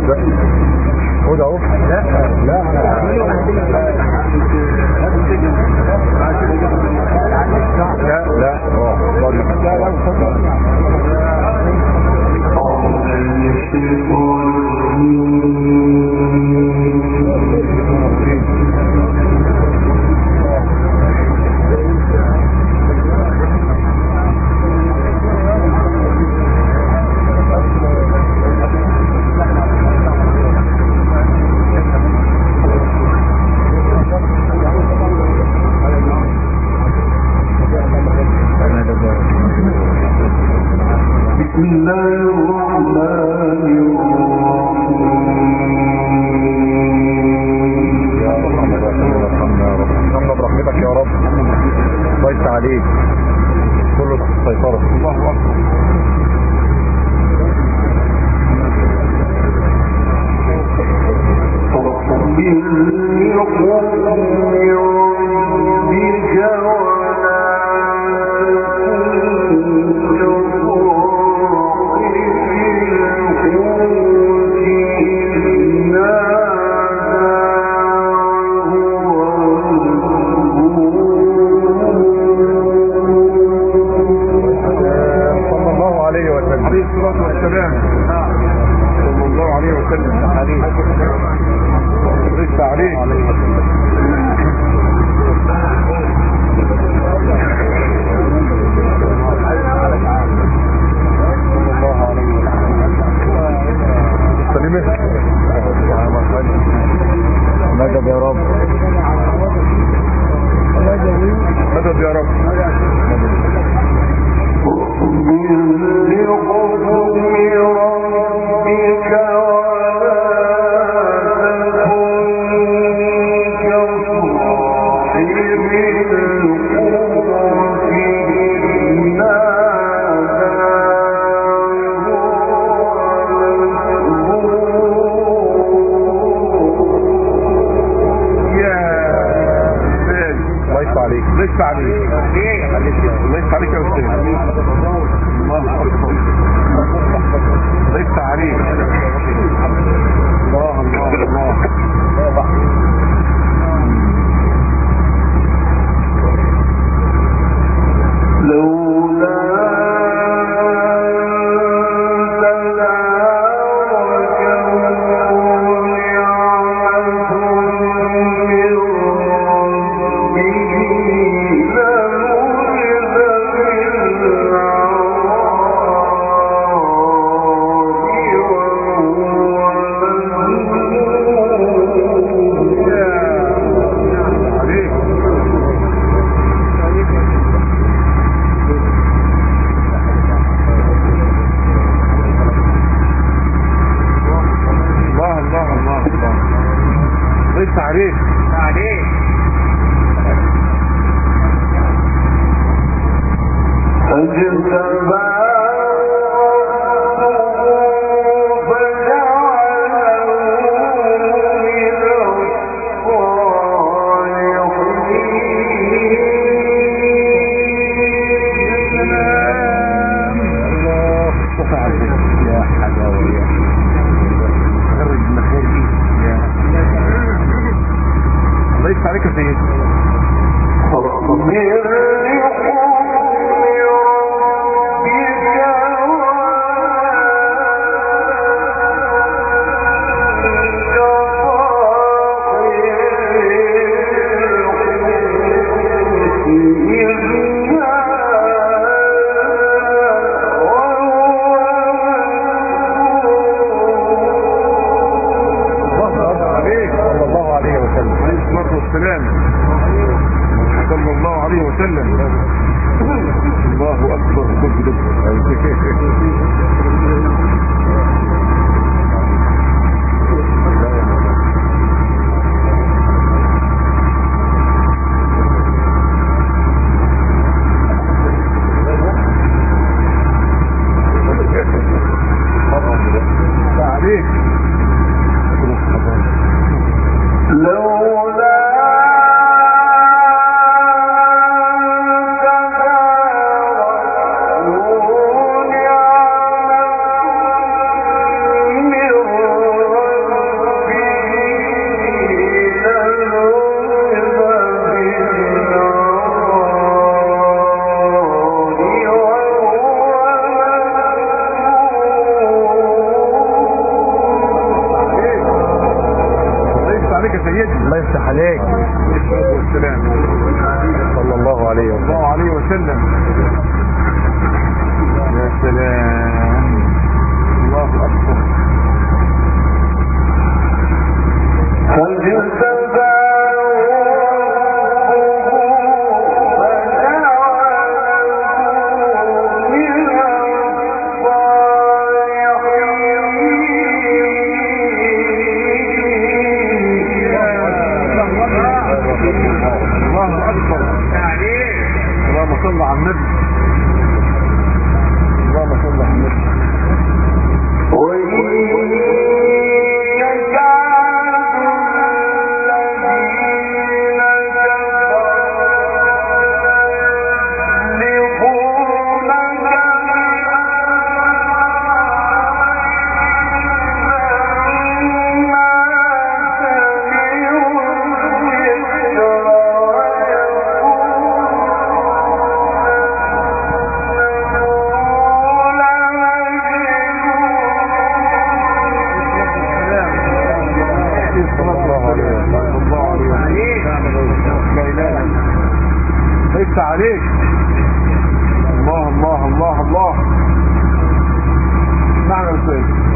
لا خد اهو لا لا لا لا اه بسم الله الرحمن الرحيم يا ارحم الراحمين ارحمنا يا رب ارحمنا برحمتك يا رب ضيت عليك كله تحت السيطرة الله اكبر صلى الله عليه وسلم عليه الصلاة والسلام صلى الله عليه وسلم عليه لسه عليه صلى الله عليه وسلم سلمة مدد يا رب مدد يا رب يا استاذ الله يفتح عليك لسه عليك لسه عليك يا استاذ الله اكبر لسه عليك الله الله الله عليك الله الله الله الله لسه عليك عليك الله صفى عليك يا حلاوة يا خرج مخارجي يا الله يفتح عليك يا سيدي الله عليك صلى الله عليه وسلم عليه الصلاة والسلام صلى الله عليه وسلم الله أكبر عليك لولا الله يفتح عليك والسلام صلى الله عليه صلى وسلم الله عليه وسلم يا سلام الله اكبر الله اكبر اللهم صل على النبي اللهم صل على النبي ليس عليك الله الله الله الله معنى الفيل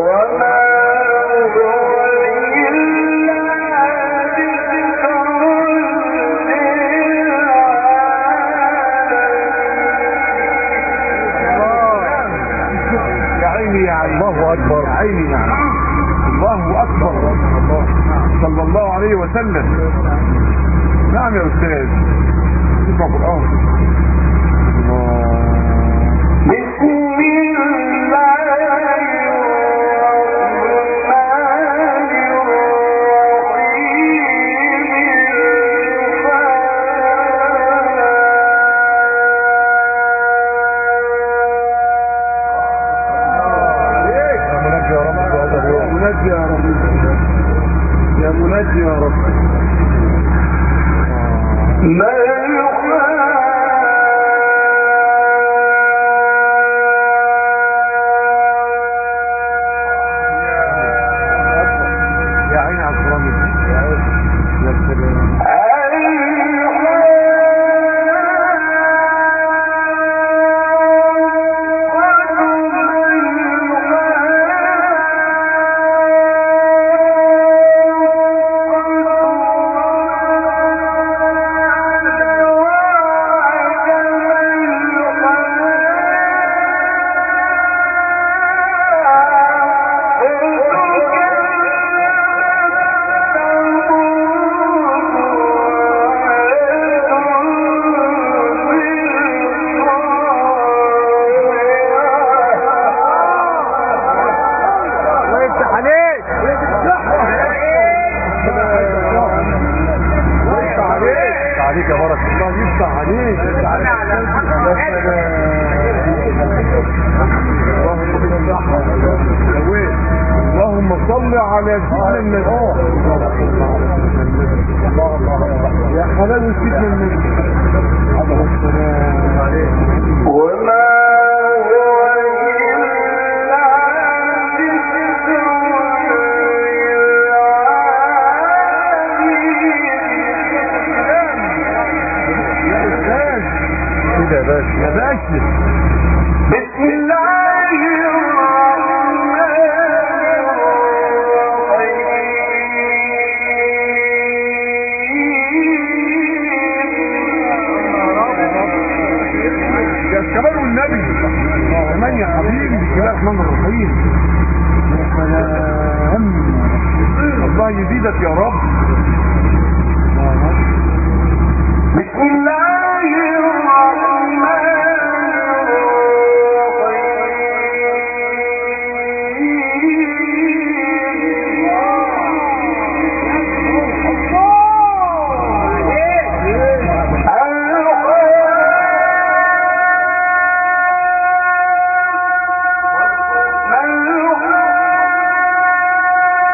يا عيني يا عيني الله أكبر. يا عيني يا عيني الله اكبر صلى الله عليه وسلم نعم يا استاذ اسمع قرآن الله يا منجي يا رب في هذا يا اليوم منجي يا رب يا منجي يا رب يا عيني على الكرام يا سلام الله يفتح عليك ويفتح عليك يفتح عليك يا بركة الله يفتح عليك يا سلام اللهم صل على سيدنا النبي يا حلال سيدنا النبي عليه السلام يا استاذ كده يا باشا يا باشا بسم الله الرحمن الرحيم يا كمان والنبي كمان يا حبيبي بسم الله الرحمن الرحيم يا سلام الله يزيدك يا رب بسم الله الرحمن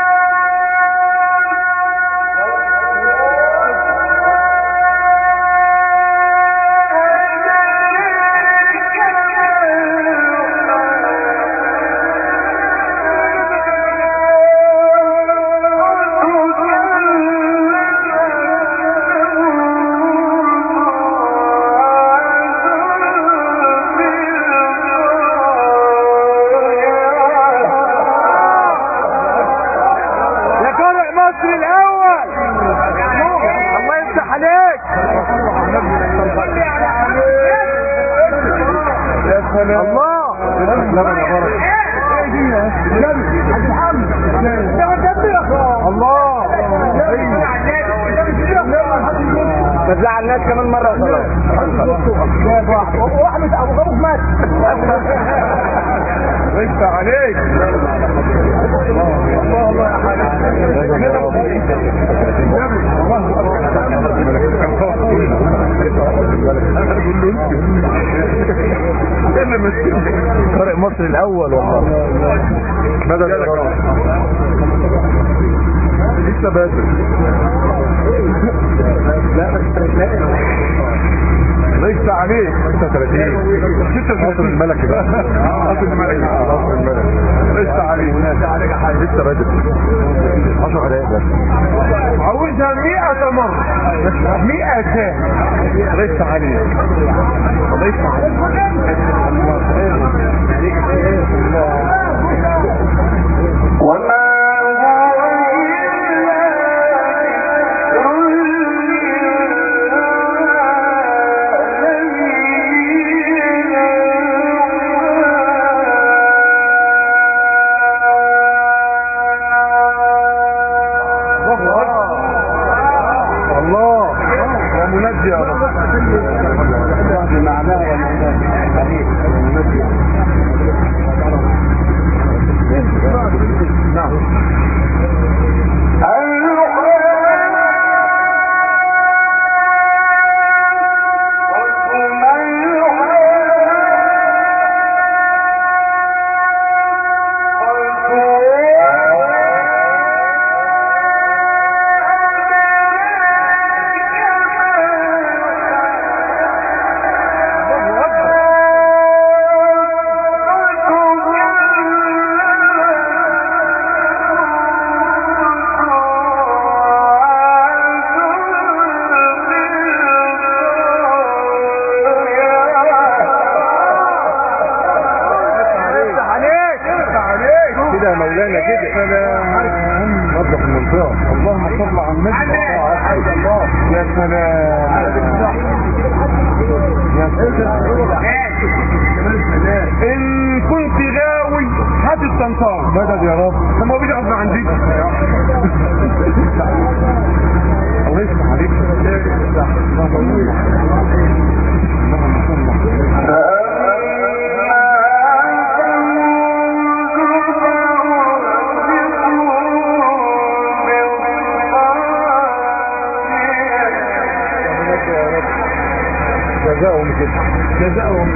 الرحيم سلام الله لبن يا بركه الله ما تزعلناش كمان مرة وخلاص واحد ابو غابوك مات وانت عليك الله الله يا حبيبي فرق مصر الاول والله بدل يا رب لسه بدري ليس عليك 36 قصر الملكي بقى قصر الملك قصر الملكي ليس عليك لسه بدري 10 دقايق بس عاوزها مئة مرة مئة ليس عليك ليس وما هو الله ومنجي يا رب بمعناها يا نعم كده يا مولانا كده نظف المنطقة اللهم صل على النبي يا سلام يا سلام ان كنت غاوي هات الطنطار مدد يا رب طب ما فيش غصب عن دي الله يفتح عليك جزاهم كده جزاؤهم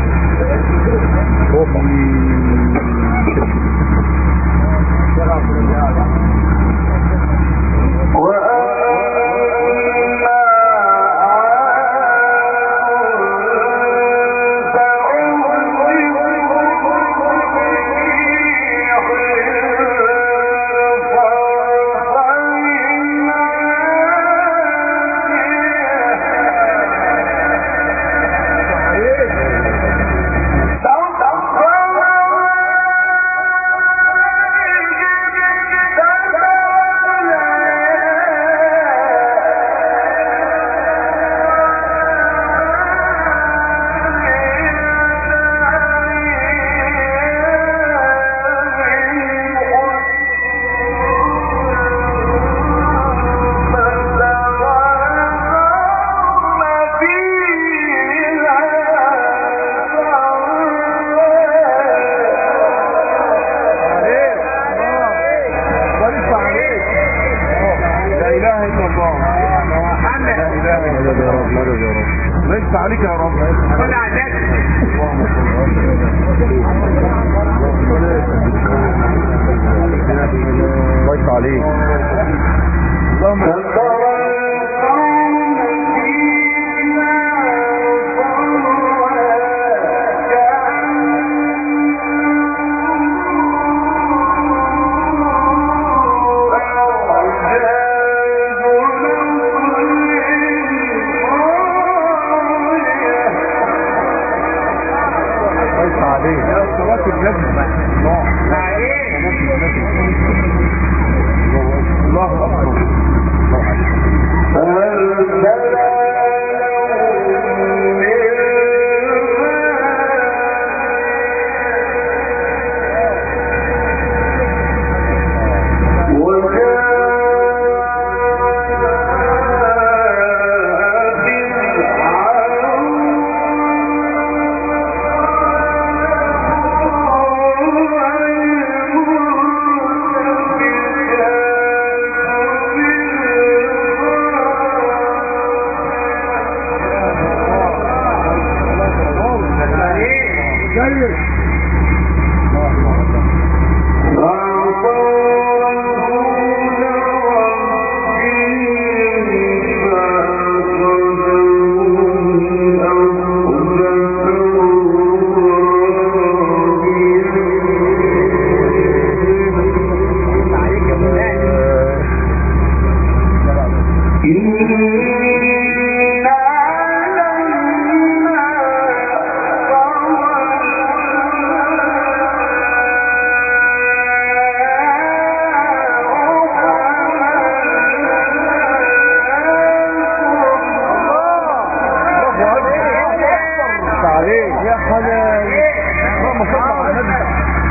ولسه عليك لا اله الا الله لا اله الا مدد يا الله رب مدد يا رب ليس عليك يا رب كويس عليك اللهم كويس عليك يا صلاة النبي الله الله اكبر جاي عليك يا حلال اللهم صل على النبي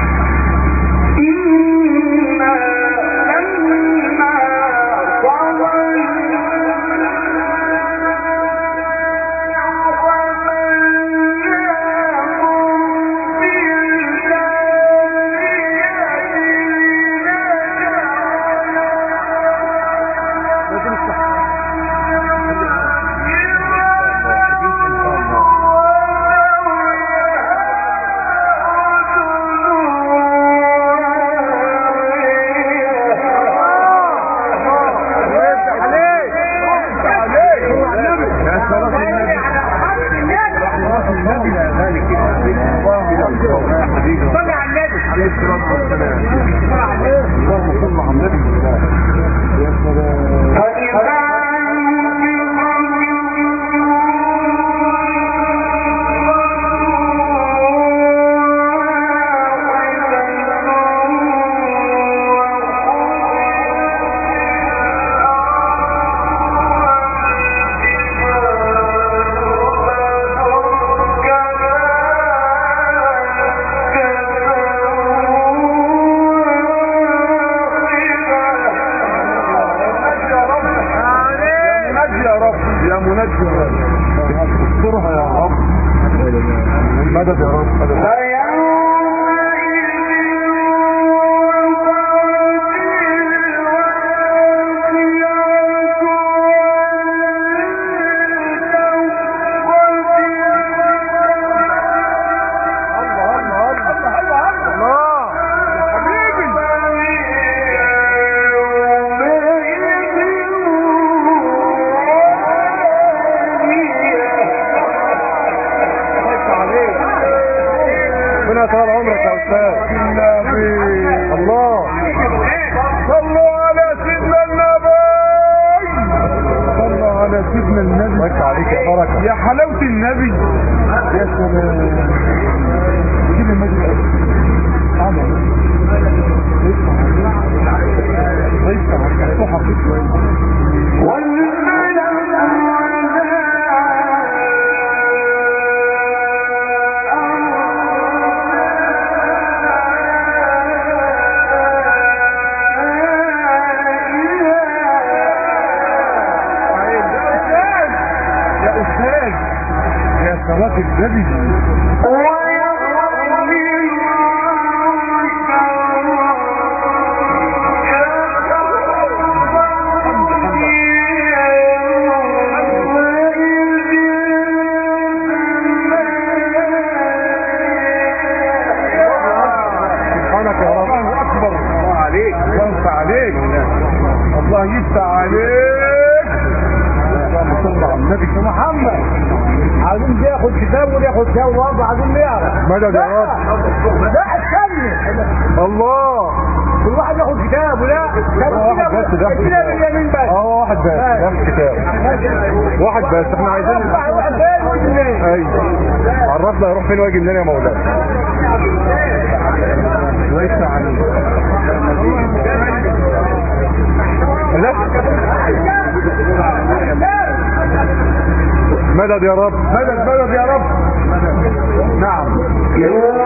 عليك عليك يا سلام النبي النبي يا غالي كده الله يا حبيبي صلي على النبي عليه الصلاه والسلام اللهم صل على النبي يا سلام منجي يا رب يا منجي يا رب استرها يا رب مدد يا رب مدد الله الله الله الله الله حبيبي ربنا يطول عمرك يا استاذ الله صلوا على سيدنا النبي صلوا على سيدنا النبي وانت عليك يا بركه يا حلاوه النبي يا سلام جيب المجلس تعالى يا استاذ يا صلاة النبي سبحانك يا رب الله اكبر الله عليك الله يفتح عليك الله يفتح عليك اللهم صل على النبي محمد عايزين ياخد كتاب وياخد كتاب برضه عايزين نعرف مدد يا رب لا استنى الله كل واحد ياخد كتاب ولا هو واحد بس ده كده باليمين بس اه واحد بس نفس كتاب واحد بس احنا عايزين واحد واحد فين واثنين ايوه عرفنا يروح فين واجي منين يا مولانا ليس عليك لا مدد يا رب مدد مدد يا رب نعم